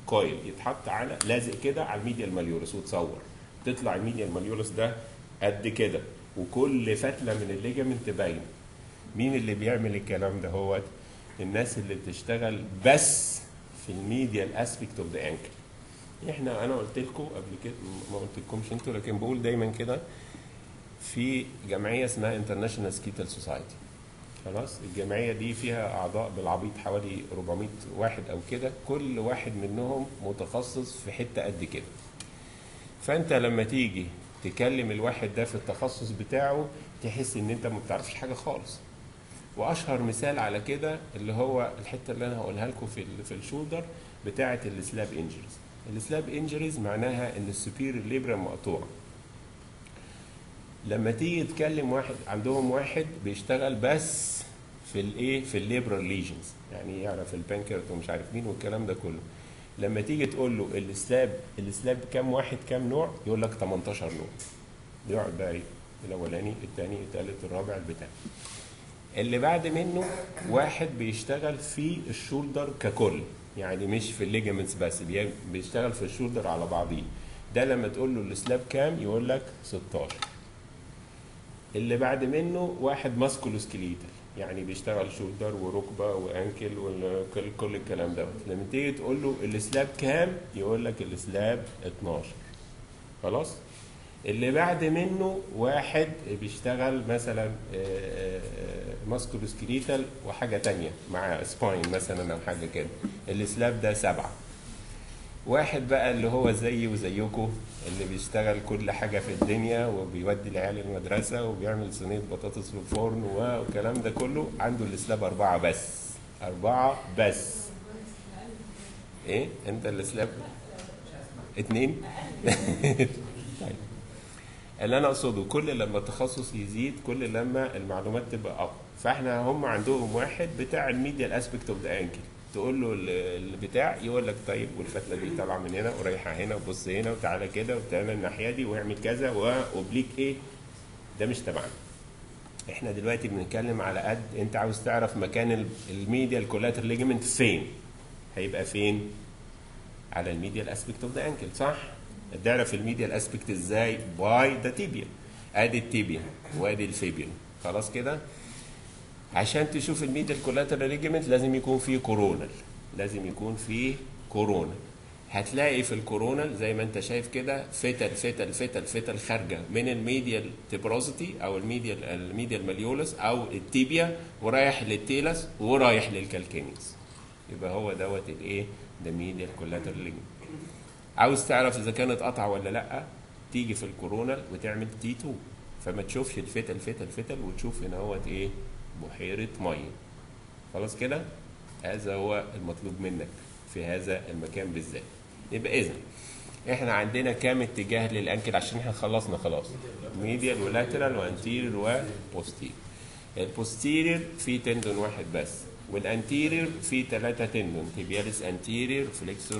كويل يتحط على لازق كده على الميديال ماليولس وتصور تطلع الميديال ماليولس ده قد كده وكل فتله من الليجمنت باينه مين اللي بيعمل الكلام ده هو الناس اللي بتشتغل بس في الميديال اسبيكت اوف ذا انكل احنا انا قلت لكم قبل كده ما قلت لكمش انتوا لكن بقول دايما كده في جمعيه اسمها انترناشونال سكيتال سوسايتي خلاص الجمعيه دي فيها اعضاء بالعبيط حوالي 400 واحد او كده كل واحد منهم متخصص في حته قد كده فانت لما تيجي تكلم الواحد ده في التخصص بتاعه تحس ان انت ما بتعرفش حاجه خالص واشهر مثال على كده اللي هو الحته اللي انا هقولها لكم في ال- في الشولدر بتاعه السلاب انجريز السلاب انجريز معناها ان السوبير ليبرا مقطوعه لما تيجي تكلم واحد عندهم واحد بيشتغل بس في الايه في الليبرال ليجنز يعني يعرف البنكرت ومش عارف مين والكلام ده كله لما تيجي تقول له السلاب السلاب كام واحد كام نوع يقول لك 18 نوع يقعد بقى ايه الاولاني الثاني الثالث الرابع البتاع اللي بعد منه واحد بيشتغل في الشولدر ككل يعني مش في الليجمنتس بس بي- بيشتغل في الشولدر على بعضيه ده لما تقول له السلاب كام يقول لك 16 اللي بعد منه واحد ماسكولوسكليتال يعني بيشتغل شولدر وركبه وانكل وكل كل الكلام دوت لما تيجي تقول له السلاب كام يقول لك السلاب 12 خلاص اللي بعد منه واحد بيشتغل مثلا ماسكولوسكليتال وحاجه تانية مع سباين مثلا او حاجه كده السلاب ده سبعه واحد بقى اللي هو زيي وزيكم اللي بيشتغل كل حاجة في الدنيا وبيودي العيال المدرسة وبيعمل صينية بطاطس في الفرن والكلام ده كله عنده السلاب أربعة بس أربعة بس إيه أنت السلاب اتنين طيب اللي أنا أقصده كل لما التخصص يزيد كل لما المعلومات تبقى أقوى فإحنا هم عندهم واحد بتاع الميديال اسبكت اوف ذا انكل تقول له ال- البتاع يقول لك طيب والفتله دي طالعه من هنا ورايحه هنا وبص هنا وتعالى كده وتعالى الناحيه دي واعمل كذا واوبليك ايه ده مش تبعنا احنا دلوقتي بنتكلم على قد انت عاوز تعرف مكان ال- الميديال كولاتر ليجمنت فين هيبقى فين على الميديال اسبكت اوف ذا انكل صح تعرف الميديال اسبكت ازاي باي ذا تيبيا ادي التيبيا وادي الفيبيا خلاص كده عشان تشوف الميديال كولاترال ليجمنت لازم يكون فيه كورونال لازم يكون فيه كورونال هتلاقي في الكورونال زي ما انت شايف كده فتل فتل فتل فتل خارجه من الميديال تيبروزيتي او الميديال الميديال ماليولس او التيبيا ورايح للتيلس ورايح للكالكينيس يبقى هو دوت الايه ده ميديال كولاترال ليجمنت عاوز تعرف اذا كانت قطعه ولا لا تيجي في الكورونال وتعمل تي 2 فما تشوفش الفتل فتل فتل وتشوف هنا هوت ايه بحيره ميه خلاص كده هذا هو المطلوب منك في هذا المكان بالذات يبقى اذا احنا عندنا كام اتجاه للانكل عشان احنا خلصنا خلاص ميديال ولاترال وانتيريور وبوستيريور البوستيريور فيه تندون واحد بس والانتيريور فيه ثلاثة تندون تيبياليس انتيريور فليكسور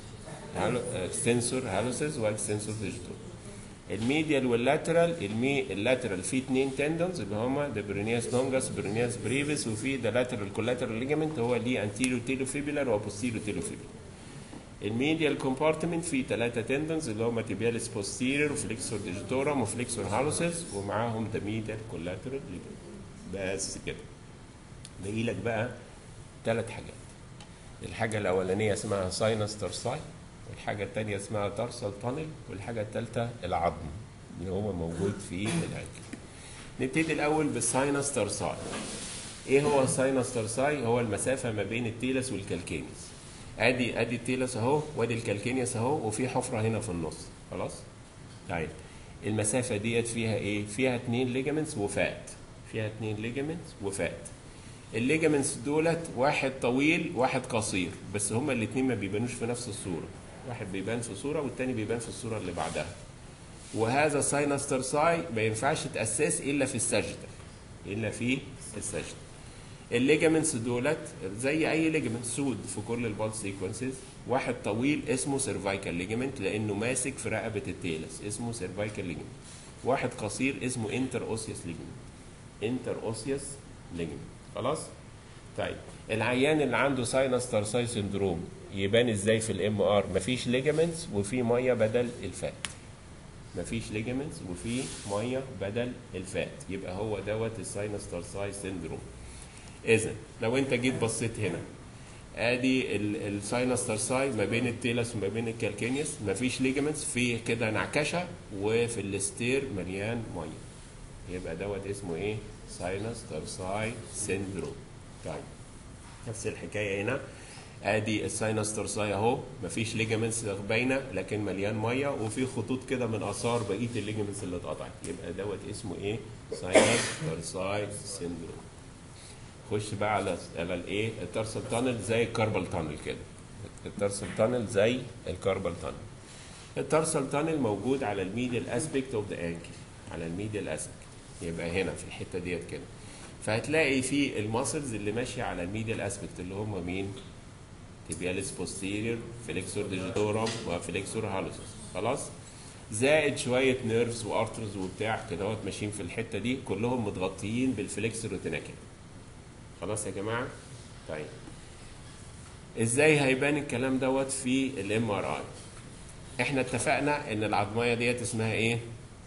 اكستنسور هالوسز واكستنسور ديجيتال الميديال واللاترال المي اللاترال فيه اثنين تندونز اللي هما ده برينياس لونجاس برينياس بريفيس وفي ده لاترال كولاترال ليجامنت هو ليه انتيريو تيلوفيبولار وبوستيريو تيلوفيبولار الميديال كومبارتمنت فيه ثلاثة تندونز اللي هما تيبياليس بوستيريور وفليكسور ديجيتورم وفليكسور هالوسز ومعاهم ده ميديال كولاترال ليجامنت بس كده باقي لك بقى ثلاث حاجات الحاجة الأولانية اسمها ساينس ترساي والحاجة الثانية اسمها تارسال تانل والحاجة الثالثة العظم اللي هو موجود في الأكل نبتدي الأول بالساينس ترساي إيه هو الساينس ترساي؟ هو المسافة ما بين التيلس والكالكينيس ادي ادي التيلس اهو وادي الكالكينيس اهو وفي حفره هنا في النص خلاص طيب المسافه ديت فيها ايه فيها اتنين ليجامنتس وفات فيها اتنين ليجامنتس وفات الليجامنتس دولت واحد طويل واحد قصير بس هما الاتنين ما بيبانوش في نفس الصوره واحد بيبان في صوره والتاني بيبان في الصوره اللي بعدها وهذا ساينس ترساي ما ينفعش تاسس الا في السجده الا في السجده الليجامنتس دولت زي اي ليجامنت سود في كل البال سيكونسز واحد طويل اسمه سيرفايكال ليجامنت لانه ماسك في رقبه التيلس اسمه سيرفايكال ليجامنت واحد قصير اسمه انتر اوسيوس ليجامنت انتر اوسيوس ليجامنت خلاص طيب العيان اللي عنده ساينس تارساي سندروم يبان ازاي في الام ار مفيش ليجامنتس وفي ميه بدل الفات مفيش ليجامنتس وفي ميه بدل الفات يبقى هو دوت الساينس تارساي سندروم اذا لو انت جيت بصيت هنا ادي الساينس تارساي ما بين التيلس وما بين الكالكينيوس مفيش ليجامنتس في كده نعكشه وفي الاستير مليان ميه يبقى دوت اسمه ايه ساينس تارساي سندروم طيب نفس الحكايه هنا ادي الساينس ترساي اهو مفيش ليجامنتس باينه لكن مليان ميه وفي خطوط كده من اثار بقيه الليجامنتس اللي اتقطعت يبقى دوت اسمه ايه ساينس ترساي سيندروم خش بقى على على الايه الترسل تانل زي الكاربال تانل كده الترسل تانل زي الكاربال تانل الترسل تانل موجود على الميديال اسبيكت اوف ذا انكل على الميديال اسبيكت يبقى هنا في الحته ديت كده فهتلاقي في الماسلز اللي ماشيه على الميديال اسبيكت اللي هم مين تيبياليس بوستيريور فليكسور ديجيتورم وفليكسور هالوسس خلاص زائد شويه نيرفز وارترز وبتاع كده اهوت ماشيين في الحته دي كلهم متغطيين بالفليكسور روتيناكل خلاص يا جماعه طيب ازاي هيبان الكلام دوت في الام ار اي احنا اتفقنا ان العظميه ديت اسمها ايه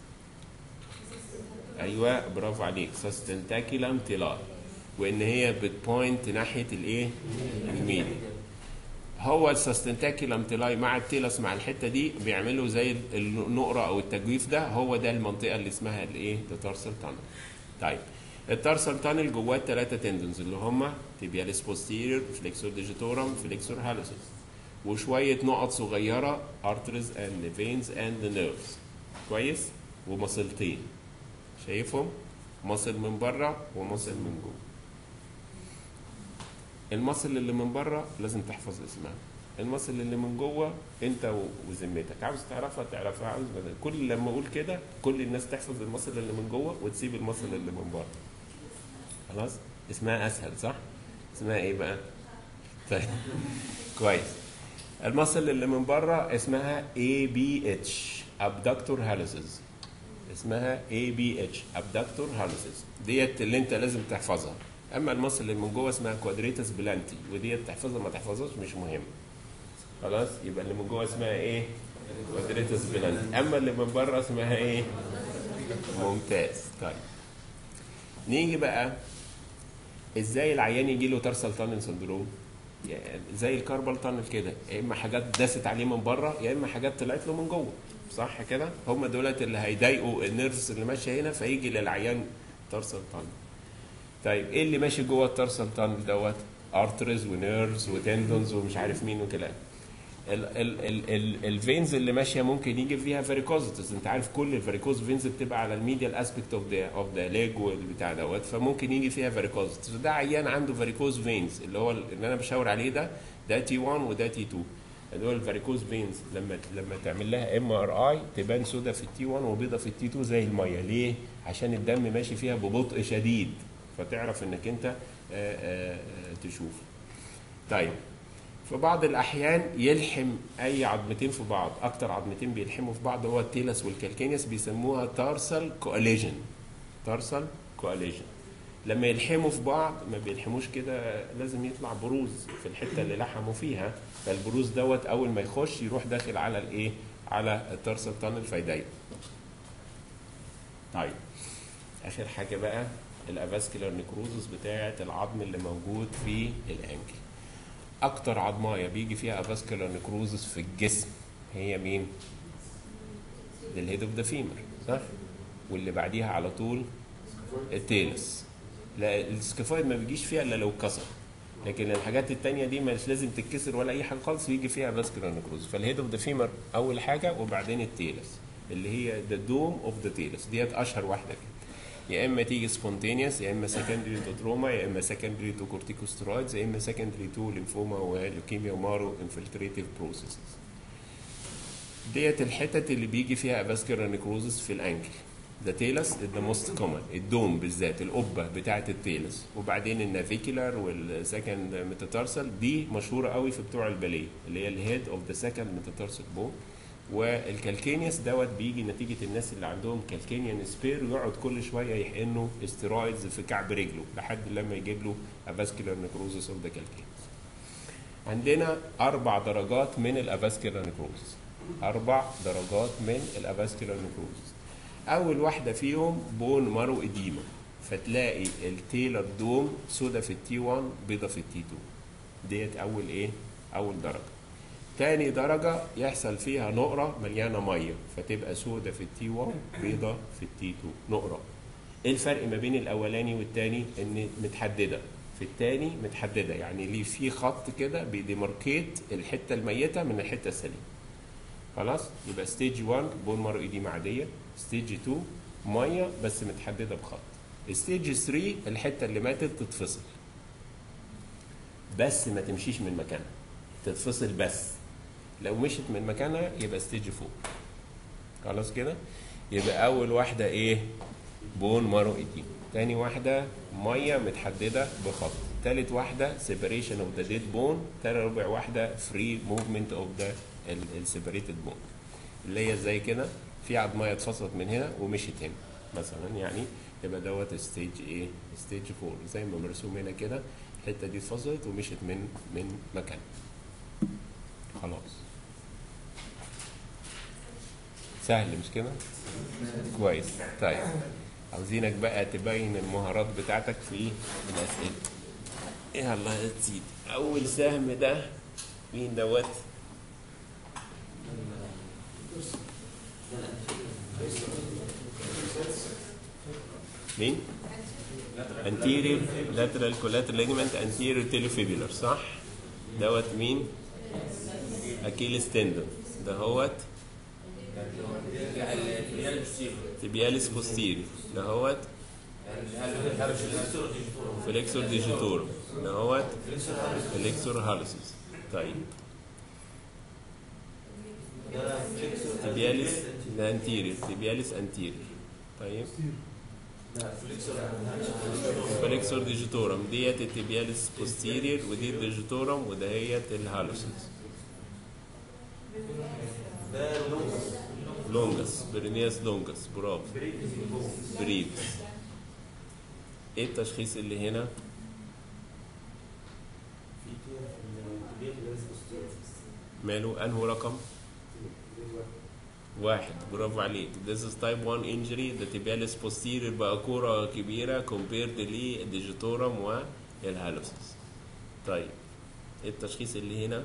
ايوه برافو عليك سستنتاكيلام تيلار وان هي بتبوينت ناحيه الايه الميل هو السستنتاكيلام تيلاي مع التيلس مع الحته دي بيعملوا زي النقره او التجويف ده هو ده المنطقه اللي اسمها الايه التارسل تانل طيب التارسل تانل جواه ثلاثه تندنز اللي هم تيبياليس بوستيريور فليكسور ديجيتورم فليكسور هالوسس وشويه نقط صغيره ارترز اند فينز اند نيرفز كويس ومصلتين شايفهم مصل من بره ومصل من جوه المصل اللي من بره لازم تحفظ اسمها المصل اللي من جوه انت وذمتك عاوز تعرفها تعرفها عاوز بدل. كل لما اقول كده كل الناس تحفظ المصل اللي من جوه وتسيب المصل اللي من بره خلاص اسمها اسهل صح اسمها ايه بقى طيب كويس المصل اللي من بره اسمها اي بي اتش abductor هالوسز اسمها اي بي اتش abductor هالوسز ديت اللي انت لازم تحفظها اما المصل اللي من جوه اسمها كوادريتس بلانتي وديت تحفظها ما تحفظهاش مش مهم خلاص يبقى اللي من جوه اسمها ايه كوادريتس بلانتي اما اللي من بره اسمها ايه ممتاز طيب نيجي بقى ازاي العيان يجي له ترسل تانل سندروم يعني زي الكاربال تانل كده يا اما حاجات داست عليه من بره يا اما حاجات طلعت له من جوه صح كده هم دولت اللي هيضايقوا النيرفز اللي ماشيه هنا فيجي للعيان ترسل تانل طيب ايه اللي ماشي جوه الترسل تانل دوت ارترز ونيرفز وتندونز ومش عارف مين وكلام الفينز اللي ماشيه ممكن يجي فيها فاريكوزيتس انت عارف كل الفاريكوز فينز بتبقى على الميديال اسبيكت اوف ذا اوف ذا ليج والبتاع دوت فممكن يجي فيها فاريكوزيتس ده عيان عنده فاريكوز فينز اللي هو اللي انا بشاور عليه ده ده تي 1 وده تي 2 اللي هو الفاريكوز فينز لما لما تعمل لها ام ار اي تبان سودا في التي 1 وبيضه في التي 2 زي الميه ليه؟ عشان الدم ماشي فيها ببطء شديد فتعرف انك انت آآ آآ تشوف طيب في بعض الاحيان يلحم اي عظمتين في بعض اكتر عظمتين بيلحموا في بعض هو التيلس والكالكينيس بيسموها تارسل كواليجن تارسل كواليجن لما يلحموا في بعض ما بيلحموش كده لازم يطلع بروز في الحته اللي لحموا فيها فالبروز دوت اول ما يخش يروح داخل على الايه على التارسل تانل فيضايقه طيب اخر حاجه بقى الافاسكولار نيكروزس بتاعه العظم اللي موجود في الانكل اكتر عظمايه بيجي فيها افاسكولار نيكروزس في الجسم هي مين الهيد اوف ذا فيمر صح واللي بعديها على طول التيلس لا السكيفويد ما بيجيش فيها الا لو اتكسر لكن الحاجات التانية دي مش لازم تتكسر ولا اي حاجه خالص يجي فيها فاسكولار نيكروز فالهيد اوف ذا فيمر اول حاجه وبعدين التيلس اللي هي ذا دوم اوف ذا تيلس ديت اشهر واحده كده يا اما تيجي سبونتينيوس يا اما سكندري تو تروما يا اما سكندري تو كورتيكوسترويدز يا اما سكندري تو ليمفوما ولوكيميا ومارو انفلتريتيف بروسيسز ديت الحتت اللي بيجي فيها افاسكولار نيكروزس في الانكل ذا تيلس ذا موست كومن الدوم بالذات القبه بتاعه التيلس وبعدين النافيكولار والسكند ميتاتارسل دي مشهوره قوي في بتوع الباليه اللي هي الهيد اوف ذا سكند ميتاتارسل بون والكالكينيوس دوت بيجي نتيجه الناس اللي عندهم كالكينيان سبير يقعد كل شويه يحقنوا استيرويدز في كعب رجله لحد لما يجيب له افاسكولار نيكروزس اوف ذا كالكينيوس عندنا اربع درجات من الافاسكولار نيكروزس اربع درجات من الافاسكولار نيكروزس اول واحده فيهم بون مارو اديما فتلاقي التيلر دوم سودا في التي 1 بيضه في التي 2 ديت اول ايه اول درجه تاني درجة يحصل فيها نقرة مليانة مية فتبقى سودة في التي 1 بيضة في التي 2 نقرة ايه الفرق ما بين الاولاني والتاني ان متحددة في التاني متحددة يعني ليه في خط كده بيديماركيت الحتة الميتة من الحتة السليمة خلاص يبقى ستيج 1 بون مارو ايديما عادية ستيج 2 مية بس متحددة بخط ستيج 3 الحتة اللي ماتت تتفصل بس ما تمشيش من مكانها تتفصل بس لو مشت من مكانها يبقى ستيج 4 خلاص كده يبقى اول واحده ايه بون مارو ايديم تاني واحده ميه متحدده بخط تالت واحده سيبريشن اوف ذا ديد بون تالت رابع واحده فري موفمنت اوف ذا السيبريتد بون اللي هي زي كده في عضميه اتفصلت من هنا ومشت هنا مثلا يعني يبقى دوت ستيج ايه ستيج 4 زي ما مرسوم هنا كده الحته دي اتفصلت ومشت من من مكانها خلاص سهل مش كده كويس طيب عاوزينك بقى تبين المهارات بتاعتك في الاسئله ايه الله يا سيدي اول سهم ده مين دوت مين anterior lateral collateral ligament anterior talofibular صح دوت مين اكيلس تندون ده هوت تبياليس بوستيري ده هوت فليكسور ديجيتور ده هوت فليكسور هالوسيس طيب تبياليس ده انتيريور تبياليس انتيريور طيب فليكسور ديجيتورم ديت التبياليس بوستيريور ودي الديجيتورم ودهيت الهالوسيس لونجس برينياس لونجس برافو بريفس ايه التشخيص اللي هنا ماله انه رقم واحد برافو عليك this is type 1 injury the tibialis posterior بقى كورة كبيرة compared للديجيتورم والهالوسيس طيب ايه التشخيص اللي هنا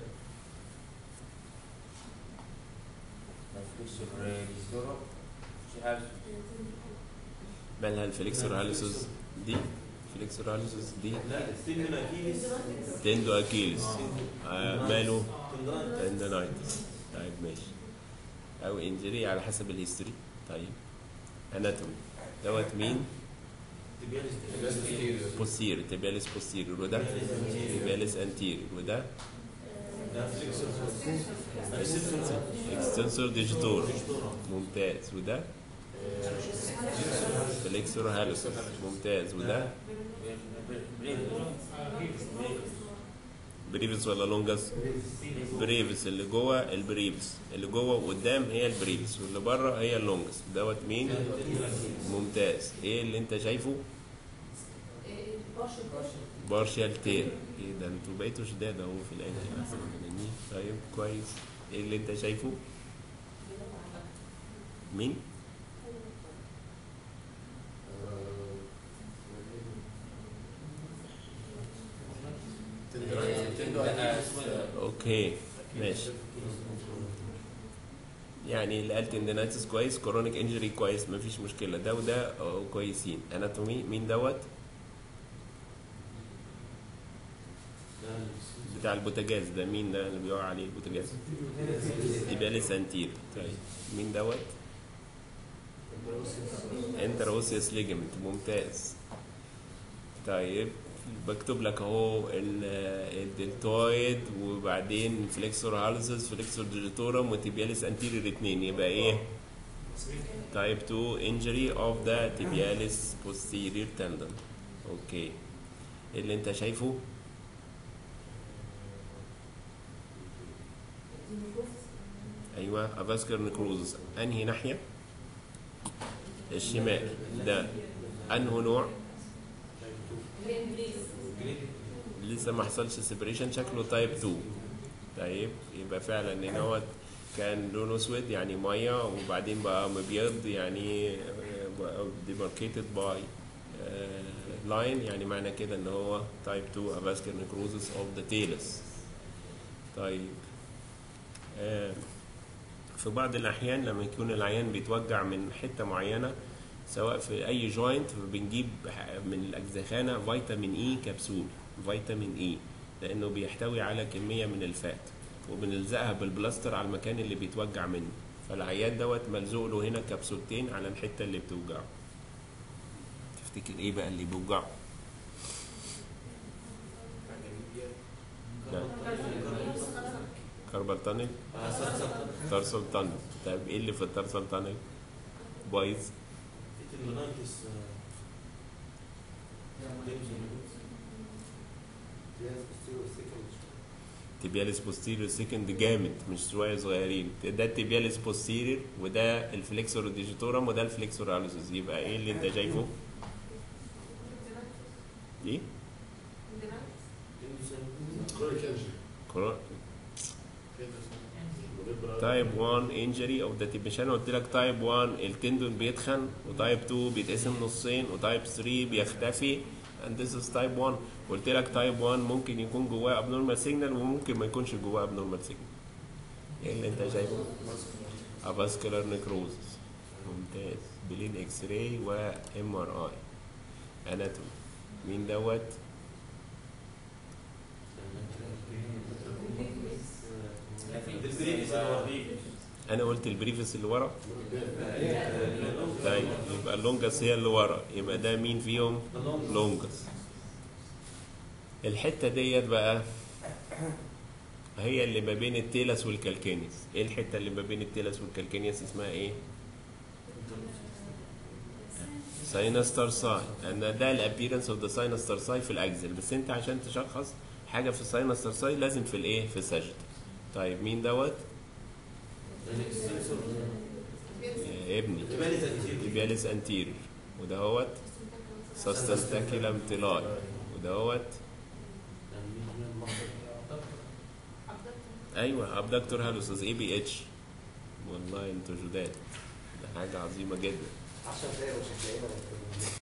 مالها الفليكسور هالوسيس دي فليكسور هالوسيس دي تندو اكيلس آه ماله تندنايتس طيب ماشي او انجري على حسب الهيستوري طيب اناتومي دوت مين بوستير تبياليس بوستير وده تبياليس انتيريور وده اكستنسور ديجيتور ممتاز وده فليكسور هالوسوس ممتاز وده بريفس ولا لونجس بريفس اللي جوه البريفس اللي جوه وقدام هي البريفس واللي بره هي اللونجس دوت مين ممتاز ايه اللي انت شايفه بارشال تير ايه ده انتوا بقيتوا شداد اهو في الانجل احسن من النيل طيب كويس ايه اللي انت شايفه مين اوكي ماشي يعني اللي قال تندنايتس كويس كورونيك انجري كويس مفيش مشكله ده وده اه كويسين اناتومي مين دوت بتاع البوتاجاز ده مين ده اللي بيقع عليه البوتاجاز يبقى لسه انتير طيب مين دوت انتروسيوس ليجمنت ممتاز طيب بكتب لك اهو ال- الدلتويد وبعدين فليكسور هالسس فليكسور ديجيتورم وتيبياليس انتيريور اتنين يبقى ايه تايب 2 injury of the tibialis posterior tendon اوكي إيه اللي انت شايفه ايوه افاسكر نكروزس انهي ناحيه الشمال ده انه نوع لسه ما حصلش سيبريشن شكله تايب 2 طيب يبقى فعلا ان هو كان لونه اسود يعني ميه وبعدين بقى مبيض يعني ديماركيتد باي لاين يعني معنى كده ان هو تايب 2 افاسكر نكروزس اوف ذا تيلس طيب آه، في بعض الاحيان لما يكون العيان بيتوجع من حته معينه سواء في اي جوينت بنجيب من الاجزخانه فيتامين اي كبسول فيتامين اي لانه بيحتوي على كميه من الفات وبنلزقها بالبلاستر على المكان اللي بيتوجع منه فالعيان دوت ملزوق له هنا كبسولتين على الحته اللي بتوجعه تفتكر ايه بقى اللي بيوجعه لا. كاربال تانل ترسل تانل طيب ايه اللي في الترسل تانل بايظ تبياليس بوستيريور سيكند جامد مش شويه صغيرين ده التبياليس بوستيريور وده الفليكسور ديجيتورم وده الفليكسور الوسوس يبقى ايه اللي انت شايفه؟ ايه؟ كرو- تايب 1 انجري او ده تب- مش انا قلت لك تايب 1 التندون بيتخن وتايب 2 بيتقسم نصين وتايب 3 بيختفي and this is type 1 قلت لك تايب 1 ممكن يكون جواه abnormal signal وممكن ما يكونش جواه abnormal signal ايه اللي انت شايفه؟ avascular necrosis ممتاز بلين اكس راي وام ار اي اناتومي مين دوت؟ انا قلت البريفس اللي ورا طيب يبقى اللونجس هي اللي ورا يبقى ده مين فيهم لونجس الحته ديت بقى هي اللي ما بين التيلس والكالكينيس ايه الحته اللي ما بين التيلس والكالكينيس اسمها ايه ساينس ترساي ان ده الابيرنس اوف ذا ساينس ترساي في الاجزل بس انت عشان تشخص حاجه في الساينس ترساي لازم في الايه في السجد طيب مين دوت يا ابني تيبياليس انتيريور ودهوت ساستنتاكيلم تيلاي ودهوت ايوه ابدكتور هالوسز اي بي اتش والله انتوا جداد ده حاجه عظيمه جدا 10 دقايق ومش هتلاقينا